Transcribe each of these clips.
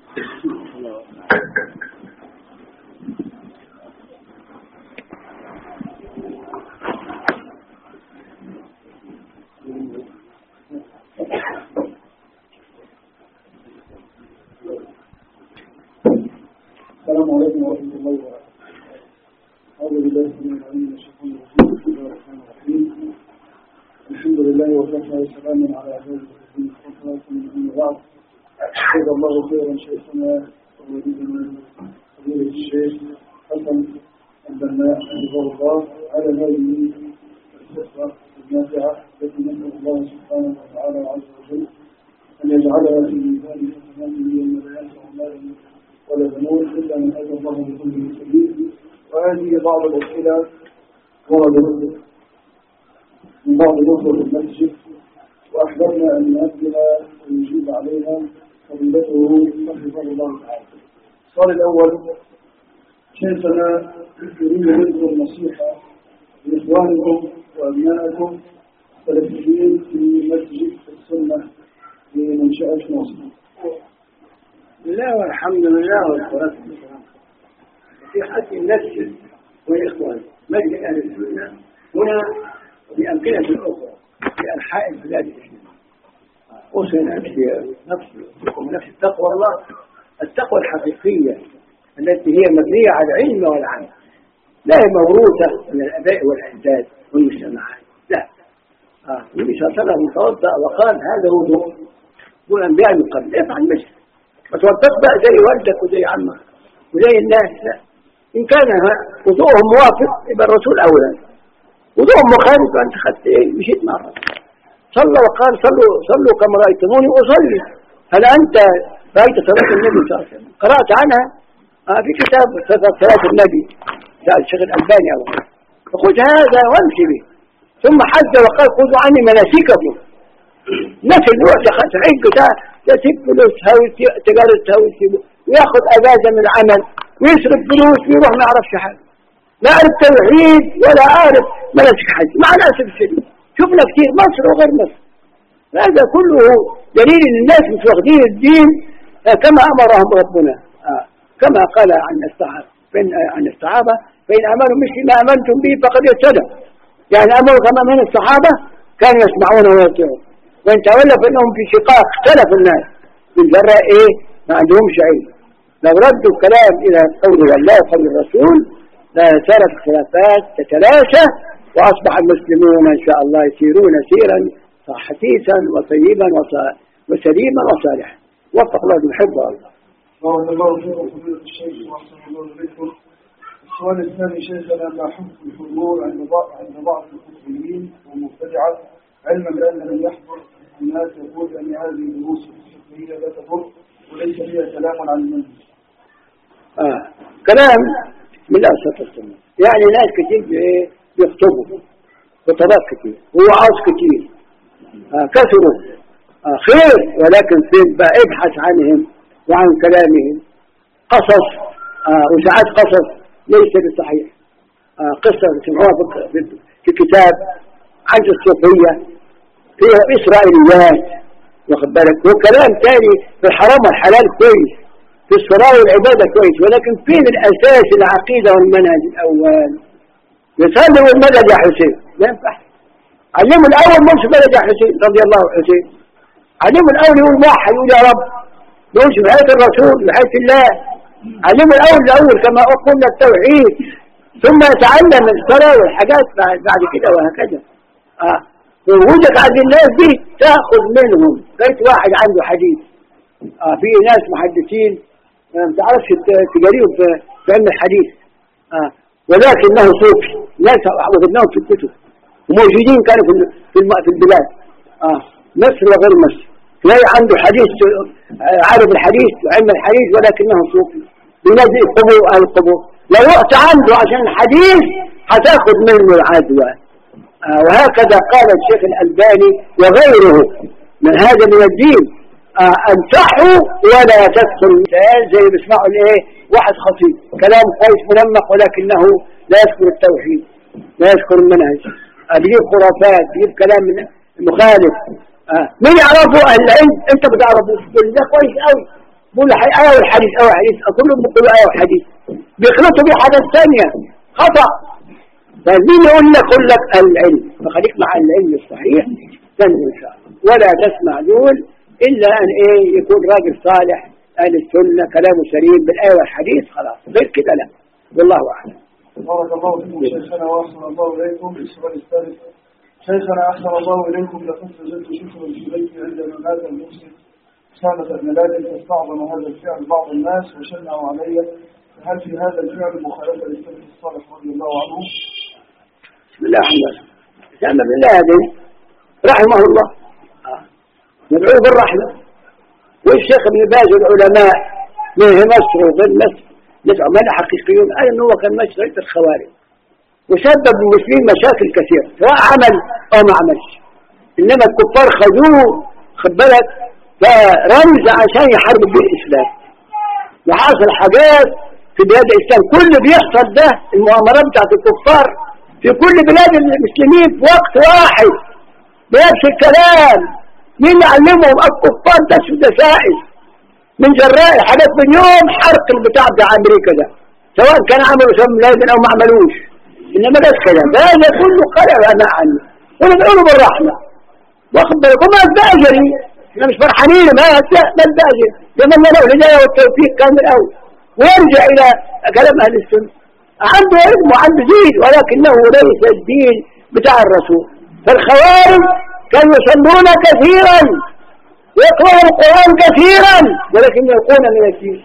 السلام عليكم ورحمة الله وبركاته. أعوذ بالله من العليم الشيطان الرجيم بسم الله الرحمن الرحيم. الحمد لله وكفى وسلام على عباده الذين اصطفى ثم أما بعد جزا الله خيرا شيخنا ووليدنا فضيلة الشيخ حسن البناء حفظه الله على هذه الخطة النافعة التي نسأل الله سبحانه وتعالى عز وجل أن يجعلها في ميزان حسناته يوم لا ينفع مال ولا بنون إلا من أتى الله بكل سبيل وهذه بعض الأسئلة وردت من بعض نصر المسجد وأحببنا أن نؤدي ويجيب عليها فضيلته حفظه الله تعالى. السؤال الأول شيخنا نريد منكم نصيحة لإخوانكم وأبنائكم السلفيين في مسجد السنة لمنشأة مصر. بسم الله والحمد لله والصلاة والسلام في حق المسجد والإخوان مسجد أهل السنة هنا بأمكنة أخرى في أنحاء البلاد الإسلامية أوصي نفسي نفسكم نفس التقوى الله التقوى الحقيقية التي هي مبنية على العلم والعمل لا هي موروثة من الآباء والأجداد والمجتمعات لا آه. النبي صلى الله عليه وسلم توضأ وقال هذا وضوء والأنبياء من قبل افعل مثل ما توضأت بقى زي والدك وزي عمك وزي الناس لا إن كان وضوءهم موافق يبقى الرسول أولى وضوءهم مخالف أنت خدت إيه مشيت مع الرسول صلى وقال صلوا صلوا كما رأيتموني أصلي هل أنت رأيت صلاة النبي صلى الله عليه وسلم قرأت عنها آه في كتاب صلاة النبي بتاع الشيخ الألباني أو فخذ هذا وامشي به ثم حج وقال خذوا عني مناسككم نفس الوقت تحج تسيب فلوس هاوي تجارة هاوي تسيبه وياخذ أجازة من العمل ويصرف فلوس ويروح ما يعرفش حاجة لا عارف توحيد ولا عارف مناسك حج مع الأسف الشديد شفنا كتير مصر وغير مصر هذا كله دليل ان الناس مش واخدين الدين كما امرهم ربنا آه. كما قال عن الصحابه فإن عن الصحابه فان امنوا مثل ما امنتم به فقد اهتدوا يعني امروا كما من الصحابه كانوا يسمعون ويطيعون وان تولوا فانهم في شقاق اختلف الناس من جراء ايه ما عندهمش علم لو ردوا الكلام الى قول الله وقول الرسول لصارت الخلافات تتلاشى وأصبح المسلمون إن شاء الله يسيرون سيرا حثيثا وطيبا وسليما وصالحا وفق الله يحب الله بارك الله فيكم فضيلة الشيخ وأحسن الله إليكم السؤال الثاني شيخنا ما حكم الحضور عند بعض عند بعض المسلمين والمبتدعة علما بأن من يحضر الناس يقول أن هذه الدروس الفقهية لا تضر وليس فيها كلام عن المنهج. آه. كلام من الله والسلام يعني ناس كتير بيخطبوا خطبات كتير ووعاظ كتير آه كثروا آه خير ولكن فين بقى ابحث عنهم وعن كلامهم قصص آه وساعات قصص ليس بصحيح آه قصة سمعوها في, في كتاب عن الصوفية فيها إسرائيليات واخد بالك وكلام تاني في الحرام والحلال كويس في الصلاة والعبادة كويس ولكن فين الأساس العقيدة والمنهج الأول يصلي والمدد يا حسين ما ينفع علموا الأول مش مدد يا حسين رضي الله عنه حسين علموا الأول يقول واحد يقول يا رب يقولش بحياة الرسول بحياة الله علموا الأول الأول كما قلنا التوحيد ثم يتعلم الصلاة والحاجات بعد كده وهكذا آه. ووجودك عند الناس دي تأخذ منهم بيت واحد عنده حديث آه في ناس محدثين ما تعرفش تجاريهم في علم الحديث آه ولكنه صوفي ناس وجدناهم في الكتب وموجودين كانوا في في, في البلاد آه مصر وغير مصر تلاقي عنده حديث عارف الحديث وعلم الحديث ولكنه صوفي بينزل القبور أهل القبور لو وقت عنده عشان الحديث هتاخد منه العدوى آه وهكذا قال الشيخ الألباني وغيره من هذا من الدين آه انصحوا ولا تدخل المثال زي ما بيسمعوا الايه واحد خطيب كلام كويس منمق ولكنه لا يذكر التوحيد لا يذكر المنهج آه بيجيب خرافات بيجيب كلام مخالف آه مين يعرفه اهل العلم انت بتعرفه تقول ده كويس قوي بقول آية والحديث آية وحديث كلهم بيقولوا آية وحديث بيخلطوا بيه حاجات ثانية خطأ فمين يقول لك يقول لك العلم فخليك مع العلم الصحيح تنمو إن شاء الله ولا تسمع دول إلا أن إيه يكون راجل صالح أهل السنة كلامه سليم بالآية والحديث خلاص غير كده لا والله أعلم بارك الله فيكم شيخنا واحسن الله اليكم السؤال الثالث شيخنا احسن الله اليكم لقد سجلت شكرا الجبيتي عندما مات المسلم سامة بن لادن فاستعظم هذا الفعل بعض الناس وشنعوا علي فهل في هذا الفعل مخالفه للسلف الصالح رضي الله عنه؟ بسم الله الرحمن الرحيم سامة بن لادن رحمه الله آه. ندعوه بالرحمة والشيخ ابن باز العلماء من مصر ومن مصر ندعو من حقيقيون قال انه هو كان ماشي طريقة الخوارج وسبب المسلمين مشاكل كثيرة سواء عمل او ما عملش انما الكفار خذوه خد بالك فرمز عشان يحارب به الاسلام وحصل حاجات في بلاد الاسلام كل اللي بيحصل ده المؤامرات بتاعت الكفار في كل بلاد المسلمين في وقت واحد بنفس الكلام مين اللي علمهم الكفار ده دسائس من جراء حدث من يوم حرق البتاع بتاع امريكا ده سواء كان عملوا سم لازم او ما عملوش انما ده الكلام ده هذا كله قلع انا عنه وندعو له بالرحمه واخد بالك وما الداجري احنا مش فرحانين ما ما الداجري يتمنى له الهدايه والتوفيق كان من الاول ويرجع الى كلام اهل السنه عنده علم وعنده دين ولكنه ليس الدين بتاع الرسول فالخوارج كانوا يصلون كثيرا يقرأ القرآن كثيرا ولكن يكون من الدين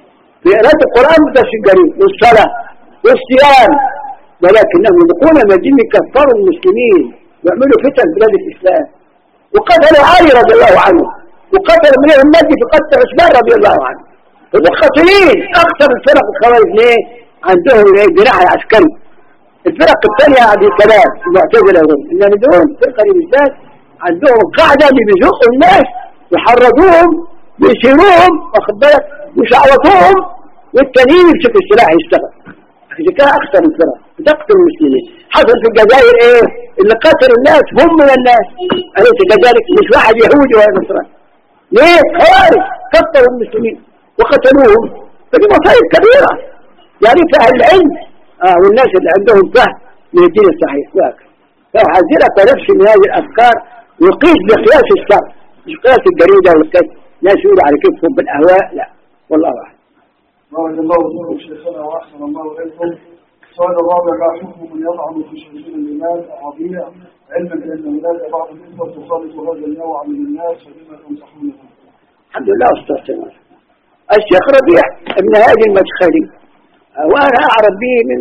بقراءة القرآن متشجرين والصلاة والصيام ولكنهم يكون من الدين يكفروا المسلمين ويعملوا فتن بلاد الإسلام وقتلوا علي رضي الله عنه وقتل من المجد في قتل عثمان رضي الله عنه ودول قاتلين أكثر الفرق الخوارج ليه؟ عندهم الجناح العسكري الفرق الثانية هذه كلام المعتزلة هم إنما دول الفرقة دي بالذات عندهم قاعدة اللي بيزقوا الناس يحرضوهم ويسيروهم واخد بالك ويشعوطوهم والتانيين يمسكوا السلاح يشتغل عشان كده اكثر الفرق بتقتل المسلمين حصل في الجزائر ايه اللي قتل الناس هم من الناس اليس كذلك مش واحد يهودي ولا نصراني ليه خوارج كفروا المسلمين وقتلوهم فدي مصايب كبيره يعني فاهل العلم آه والناس اللي عندهم فهم من الدين الصحيح وهكذا فأحذرك نفسي من هذه الأفكار وقيس بقياس الشر مش قياس الجريدة والقياس ناس يقولوا على كيفهم بالأهواء لا والله أعلم بارك الله فيكم شيخنا واحسن الله اليكم السؤال الرابع ما حكم من يطعن في شيخين الامام الربيع علما بان هناك بعض الاخوه تخالف هذا النوع من الناس فلما تنصحونهم؟ الحمد لله والصلاة والسلام الشيخ ربيع ابن هادي المدخلي وأنا أعرف به من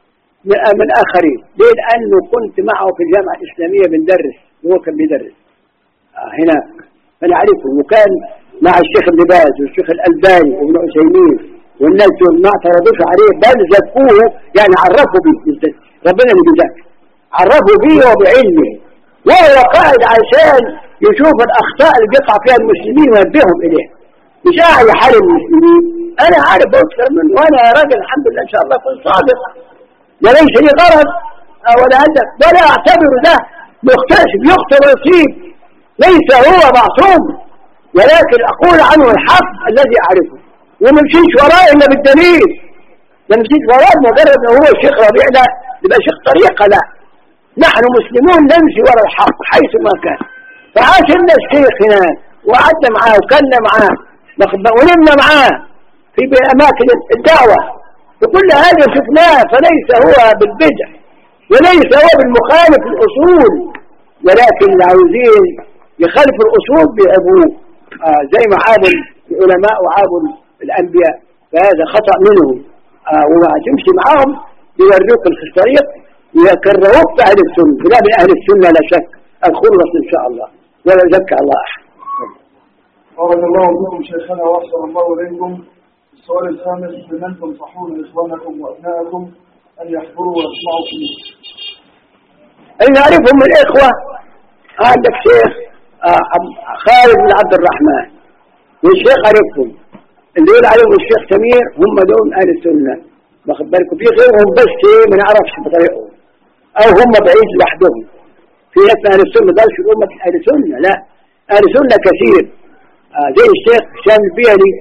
من من آخرين ليه لأنه كنت معه في الجامعة الإسلامية بندرس وهو كان بيدرس آه هناك فأنا أعرفه وكان مع الشيخ ابن باز والشيخ الألباني وابن عثيمين والناس دول ما اعترضوش عليه بل زكوه يعني عرفوا به بالذات ربنا اللي بيزكي عرفوا به وبعلمه وهو قاعد عشان يشوف الأخطاء اللي بيقع فيها المسلمين وينبههم إليها مش قاعد يحارب المسلمين أنا عارف أكثر منه وأنا يا راجل الحمد لله إن شاء الله كنت صادق وليس لي غرض ولا هدف ولا أعتبر ده مختلف يخطئ ويصيب ليس هو معصوم ولكن أقول عنه الحق الذي أعرفه وما مشيش وراه إلا بالدليل ما مشيش وراه مجرد أنه هو الشيخ ربيع لا يبقى شيخ طريقة لا نحن مسلمون نمشي ورا الحق حيث ما كان فعاش لنا الشيخ هناك وقعدنا معاه وكلنا معاه ونمنا معاه في أماكن الدعوة وكل هذا شفناه فليس هو بالبدع وليس هو بالمخالف الأصول ولكن اللي عاوزين يخالفوا الأصول بيعبوه آه زي ما عابوا العلماء وعابوا الأنبياء فهذا خطأ منهم آه وما تمشي معاهم يوريوك الطريق ويكرهوك في أهل السنة لا من أهل السنة لا شك الخلص إن شاء الله ولا يزكى الله أحد بارك الله فيكم شيخنا واحسن الله اليكم السؤال الخامس بمن تنصحون اخوانكم وابنائكم ان يحضروا ويسمعوا فيه اللي نعرفهم من الإخوة عندك شيخ آه خالد بن عبد الرحمن والشيخ عرفهم اللي يقول عليهم الشيخ سمير هم دول أهل السنة واخد بالكم في غيرهم بس ايه ما نعرفش بطريقهم أو هم بعيد لوحدهم في ناس أهل السنة ده مش أمة أهل السنة لا أهل السنة كثير آه زي الشيخ هشام البيلي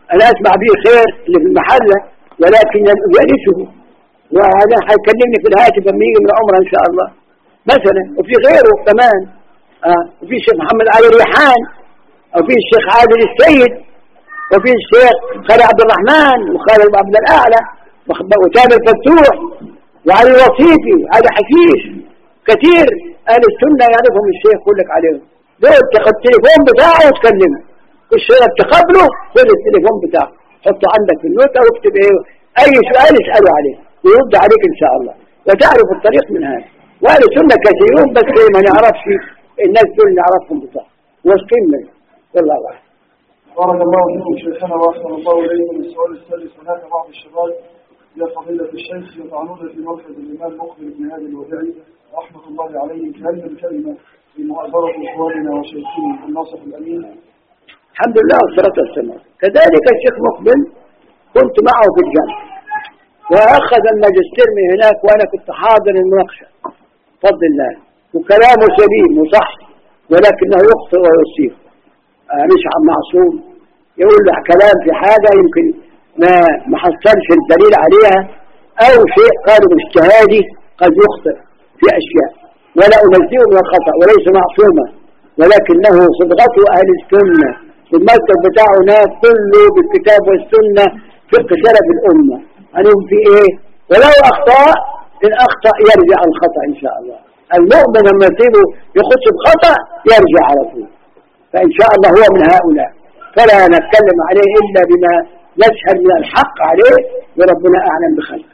أنا أسمع به خير اللي في المحلة ولكن يأنسه وهذا حيكلمني في الهاتف لما يجي من عمره إن شاء الله مثلا وفي غيره كمان آه وفي الشيخ محمد علي ريحان وفي الشيخ عادل السيد وفي الشيخ خالد عبد الرحمن وخالد عبد الأعلى وتامر الفتوح وعلي الوصيفي وعلي حشيش كثير أهل السنة يعرفهم الشيخ يقول لك عليهم دول تاخد التليفون بتاعه وتكلمه الشيخ تقابله خد التليفون بتاعه حطه عندك في النوتة واكتب ايه اي سؤال اسأله عليه ويرد عليك ان شاء الله وتعرف الطريق من هذا واهل السنة كثيرون بس ما نعرفش الناس دول نعرفهم بتاعه واثقين منه والله اعلم بارك الله فيكم شيخنا واحسن الله اليكم السؤال الثالث هناك بعض الشباب يا فضيلة الشيخ يطعنون في مركز الإمام مقبل بن هادي الوداعي رحمة الله عليه كلمة الكلمة في مؤازرة إخواننا وشيخنا الناصح الأمين الحمد لله والصلاة والسلام كذلك الشيخ مقبل كنت معه في الجامعة وأخذ الماجستير من هناك وأنا كنت حاضر المناقشة بفضل الله وكلامه سليم وصح ولكنه يخطئ ويصيب آه مش عم معصوم يقول له كلام في حاجة يمكن ما ما حصلش الدليل عليها أو شيء قالوا اجتهادي قد يخطئ في أشياء ولا أنزيه من الخطأ وليس معصوما ولكنه صدغته أهل السنة المكتب بتاعه هناك كله بالكتاب والسنة فقه سلف الأمة هنقول في إيه ولو أخطأ إن أخطأ يرجع الخطأ إن شاء الله المؤمن لما يصيبه يخش بخطأ يرجع على طول فإن شاء الله هو من هؤلاء فلا نتكلم عليه إلا بما نشهد من الحق عليه وربنا أعلم بخلقه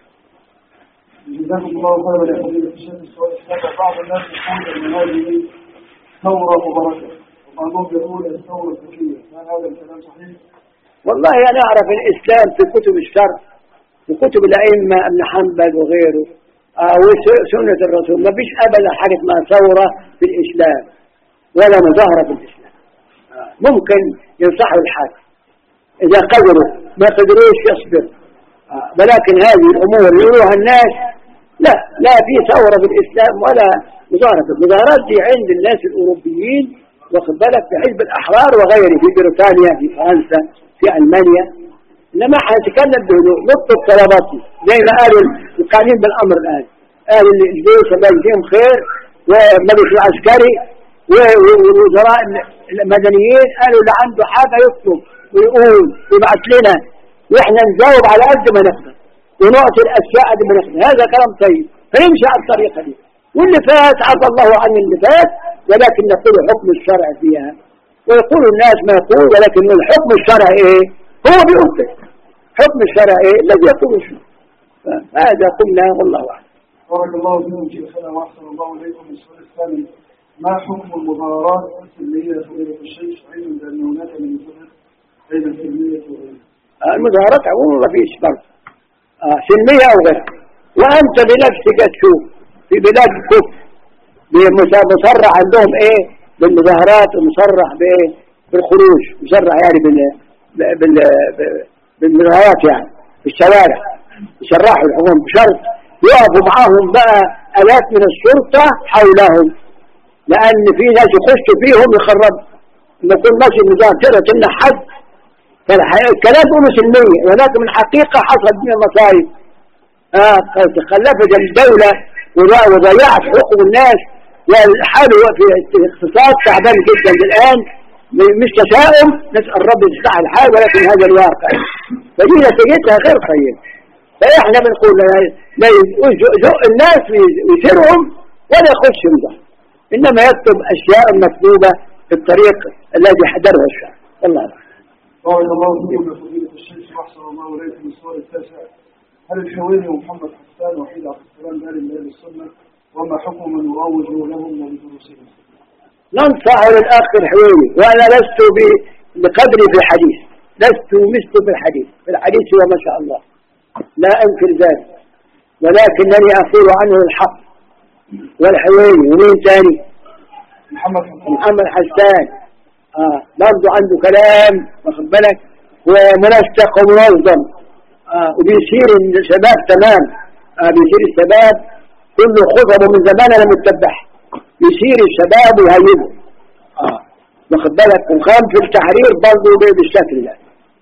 جزاكم الله خيرا يا فضيلة الشيخ السؤال السابع بعض الناس يقول أن هذه ثورة مباركة وبعضهم يقول الثورة ذكية هل هذا الكلام صحيح؟ والله أنا أعرف الإسلام في كتب الشرع في كتب الأئمة ابن حنبل وغيره آه وسنة الرسول ما فيش أبدا حاجة ما ثورة في الإسلام ولا مظاهرة في الإسلام آه ممكن ينصحوا الحاكم إذا قدروا ما قدروش يصبر آه ولكن هذه الأمور اللي يقولوها الناس لا لا في ثورة في الإسلام ولا مظاهرة المظاهرات دي عند الناس الأوروبيين واخد بالك في حزب الأحرار وغيره في بريطانيا في فرنسا في ألمانيا إنما هنتكلم بهدوء نطلب طلباتي زي ما قالوا القائمين بالأمر الآن قالوا الجيش الله يجزيهم خير والمجلس العسكري ووزراء المدنيين قالوا اللي عنده حاجة يطلب ويقول يبعث لنا واحنا نجاوب على قد ما نقدر ونعطي الاشياء قد ما نقدر هذا كلام طيب فنمشي على الطريقه دي واللي فات عفى الله عن اللي فات ولكن نقول حكم الشرع فيها ويقول الناس ما يقول ولكن الحكم الشرع ايه هو بيقول كده حكم الشرع ايه الذي يقول شو هذا قلنا والله اعلم بارك الله فيكم شيخنا واحسن الله اليكم السؤال الثاني ما حكم المظاهرات السلميه فضيله الشيخ علما بان هناك من يفرق بين السلميه وغيرها المظاهرات عموما ما فيش فرق آه سلمية أو غيرها وأنت بنفسك تشوف في بلاد الكفر مصرح عندهم إيه بالمظاهرات ومصرح بإيه بالخروج مصرح يعني بال بال بالمظاهرات يعني في الشوارع يشرحوا الحكومة بشرط يقفوا معاهم بقى آلاف من الشرطة حولهم لأن في ناس يخشوا فيهم يخربوا لما يكون ماشي المظاهر كده تمنع حد فالكلام يقولوا سلمية ولكن من حقيقة حصل فيها مصايب آه تخلفت الدولة وضيعت حقوق الناس والحال هو في اقتصاد تعبان جدا الآن مش تشاؤم نسأل رب يصلح الحال ولكن هذا الواقع فدي نتيجتها غير طيبة فإحنا بنقول لا يزق الناس ويسرهم ولا يخش مضح إنما يكتب أشياء مكتوبة في الطريق الذي حضرها الشعب والله أعلم بارك الله فيكم يا فضيلة الشيخ واحسن الله اليكم السؤال التاسع هل الحويني ومحمد حسان وحيد عبد السلام اهل من اهل السنه وما حكم من يروج لهم ولدروسهم؟ ننصح للاخ الحويني وانا لست بقدري في الحديث لست مثله في الحديث في الحديث هو ما شاء الله لا انكر ذلك ولكنني اقول عنه الحق والحويني ومين ثاني؟ محمد حسان محمد حسان آه برضه عنده كلام واخد بالك ومنسق ومنظم آه وبيشير الشباب تمام آه بيشير الشباب كله خطبه من زمان انا متبعها يشير الشباب ويهيبه اه واخد بالك وخام في التحرير برضه بالشكل ده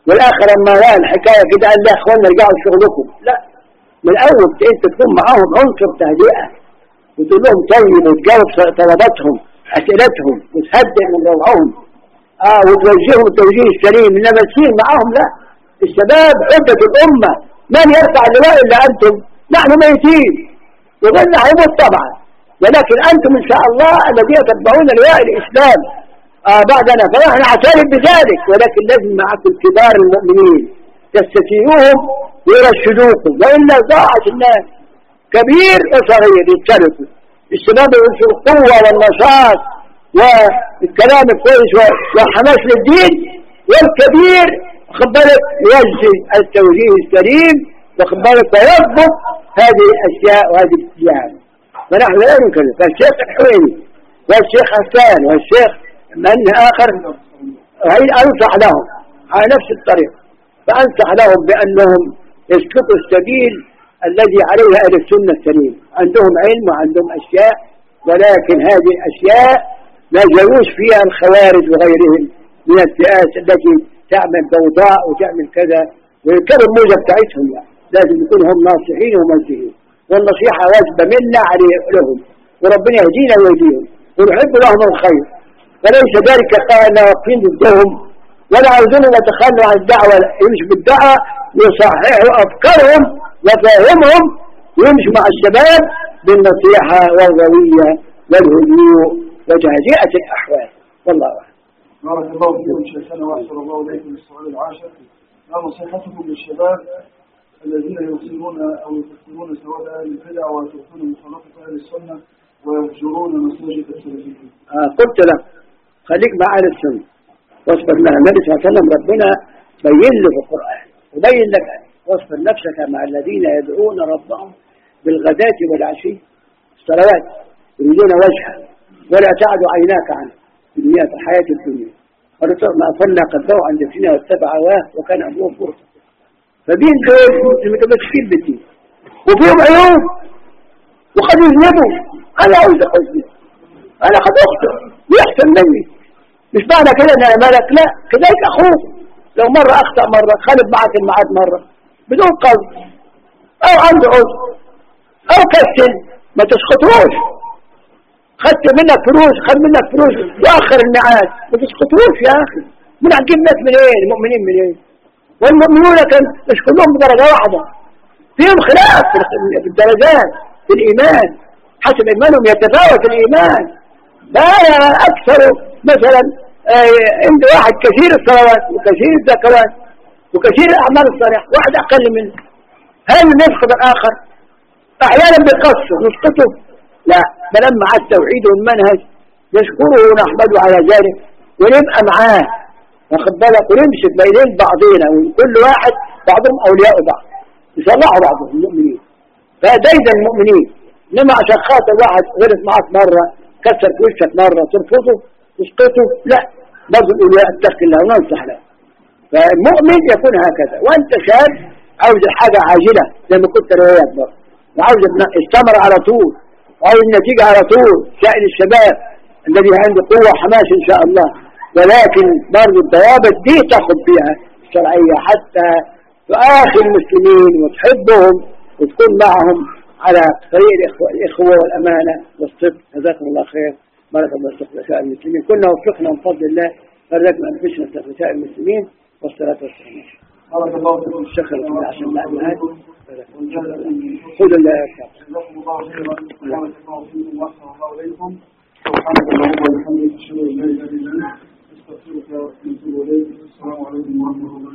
والاخر لما لقى الحكايه كده قال لا يا اخوانا ارجعوا لشغلكم لا من الاول انت تكون معاهم عنصر تهدئه وتقول لهم طيب وتجاوب طلباتهم اسئلتهم وتهدئ من روعهم اه وتوجههم التوجيه السليم انما تصير معاهم لا الشباب عدة الامه من يرفع اللواء الا انتم نحن ميتين وظل هيموت طبعا ولكن انتم ان شاء الله الذين تتبعون لواء الاسلام آه بعدنا فنحن نعترف بذلك ولكن لازم معكم كبار المؤمنين تستشيروهم ويرشدوكم والا ضاعت الناس كبير وصغير يتركوا الشباب ينشر القوة والنشاط والكلام الكويس والحماس للدين والكبير واخد بالك يوجه التوجيه السليم واخد بالك ويضبط هذه الاشياء وهذه الاتجاهات فنحن لا ننكر فالشيخ الحويني والشيخ حسان والشيخ من آخر أنصح لهم على نفس الطريق فأنصح لهم بأنهم يسلكوا السبيل الذي عليه أهل السنة السليم عندهم علم وعندهم أشياء ولكن هذه الأشياء لا يجوز فيها الخوارج وغيرهم من الفئات التي تعمل ضوضاء وتعمل كذا ويركبوا الموجة بتاعتهم يعني لازم يكونوا هم ناصحين ومنزهين والنصيحة واجبة منا عليه لهم وربنا يهدينا ويهديهم ونحب لهم الخير فليس ذلك قائلنا واقفين ضدهم ولا عاوزين نتخلوا عن الدعوة يمشي بالدعوة يصححوا أفكارهم وفاهمهم ويمشي مع الشباب بالنصيحة والروية والهدوء وتهدئة الأحوال والله أعلم بارك الله فيكم شيخنا واحسن الله اليكم للسؤال العاشر ما نصيحتكم للشباب الذين يوصلون او يكفرون سواد اهل البدع ويتركون مخالفه اهل السنه ويهجرون مساجد السلفيين. آه قلت لك خليك مع اهل السنه واصبر مع النبي صلى الله عليه وسلم ربنا بين له في القران وبين لك واصبر نفسك مع الذين يدعون ربهم بالغداة والعشي الصلوات يريدون وجهه ولا تعد عيناك عنه في دنيا في الحياة الدنيا ما أفلنا قدره عن نفسنا واتبع هواه وكان أبوه فرصة فدين دول متمسكين بالدين وفيهم عيوب وقد يذنبوا أنا عاوز أذنب أنا قد أخطئ ويحسن مني مش معنى كده أنا ملك لا كذلك أخوه لو مرة أخطأ مرة خالف معك الميعاد مرة بدون قصد أو عنده عذر أو كسل ما تسقطوش خدت منك فلوس خد منك فلوس واخر الميعاد ما تسقطوش يا اخي من هتجيب ناس منين المؤمنين منين والمؤمنون كان مش كلهم بدرجه واحده فيهم خلاف في الدرجات في الايمان حسب ايمانهم يتفاوت الايمان فانا اكثر مثلا عند واحد كثير الصلوات وكثير الزكوات وكثير الاعمال الصالحه واحد اقل منه هل نسقط الاخر احيانا بيقصر نسقطه لا بل مع التوحيد والمنهج نشكره ونحمده على ذلك ونبقى معاه واخد بالك ونمسك بينين بعضينا وكل واحد بعضهم اولياء بعض يصلحوا بعضهم المؤمنين فدايدا المؤمنين انما عشان خاطر واحد غلط معاك مره كسر في وشك مره ترفضه تسقطه لا برضه الاولياء اتقي الله وننصح له فالمؤمن يكون هكذا وانت شاب عاوز الحاجه عاجله زي ما كنت روايات برضه وعاوز الثمر على طول وعاوز النتيجه على طول شأن الشباب الذي عنده قوه وحماس ان شاء الله ولكن برضه الضوابط دي تاخذ فيها الشرعيه حتى تؤاخي المسلمين وتحبهم وتكون معهم على طريق الإخوة والأمانة والصدق جزاكم الله خير بارك الله فيكم نساء المسلمين كنا وفقنا من فضل الله فرقنا أنفسنا في نساء المسلمين والصلاة والسلام بارك الله فيكم الشكر لله عشان المعلومات خذوا الله جزاكم الله خيرا بارك الله فيكم واحسن الله اليكم سبحانك اللهم وبحمدك اشهد ان لا اله الا انت استغفرك واتوب اليك السلام عليكم ورحمه الله